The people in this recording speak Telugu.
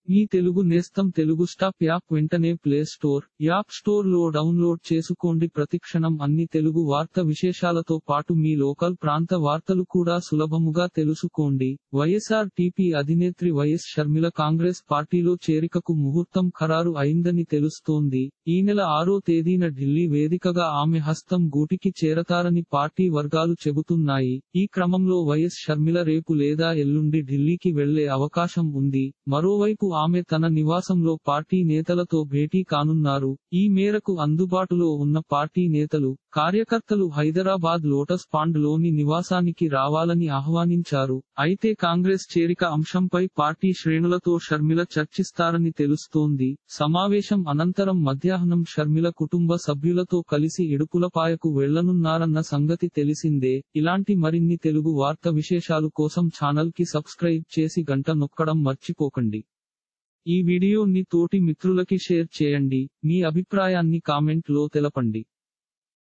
మీ తెలుగు నేస్తం తెలుగు స్టాప్ యాప్ వెంటనే ప్లే స్టోర్ యాప్ స్టోర్ లో డౌన్లోడ్ చేసుకోండి ప్రతిక్షణం అన్ని తెలుగు వార్త విశేషాలతో పాటు మీ లోకల్ ప్రాంత వార్తలు కూడా సులభముగా తెలుసుకోండి వైఎస్ఆర్ టీపీ అధినేత్రి వైఎస్ షర్మిల కాంగ్రెస్ పార్టీలో చేరికకు ముహూర్తం ఖరారు అయిందని తెలుస్తోంది ఈ నెల ఆరో తేదీన ఢిల్లీ వేదికగా ఆమె హస్తం గూటికి చేరతారని పార్టీ వర్గాలు చెబుతున్నాయి ఈ క్రమంలో వైఎస్ షర్మిల రేపు లేదా ఎల్లుండి ఢిల్లీకి వెళ్లే అవకాశం ఉంది మరోవైపు ఆమె తన నివాసంలో పార్టీ నేతలతో భేటీ కానున్నారు ఈ మేరకు అందుబాటులో ఉన్న పార్టీ నేతలు కార్యకర్తలు హైదరాబాద్ లోటస్ పాండ్ లోని నివాసానికి రావాలని ఆహ్వానించారు అయితే కాంగ్రెస్ చేరిక అంశంపై పార్టీ శ్రేణులతో షర్మిల చర్చిస్తారని తెలుస్తోంది సమావేశం అనంతరం మధ్యాహ్నం షర్మిల కుటుంబ సభ్యులతో కలిసి ఇడుపులపాయకు వెళ్లనున్నారన్న సంగతి తెలిసిందే ఇలాంటి మరిన్ని తెలుగు వార్త విశేషాలు కోసం ఛానల్ కి సబ్స్క్రైబ్ చేసి గంట నొక్కడం మర్చిపోకండి ఈ వీడియోని తోటి మిత్రులకి షేర్ చేయండి మీ అభిప్రాయాన్ని కామెంట్ లో తెలపండి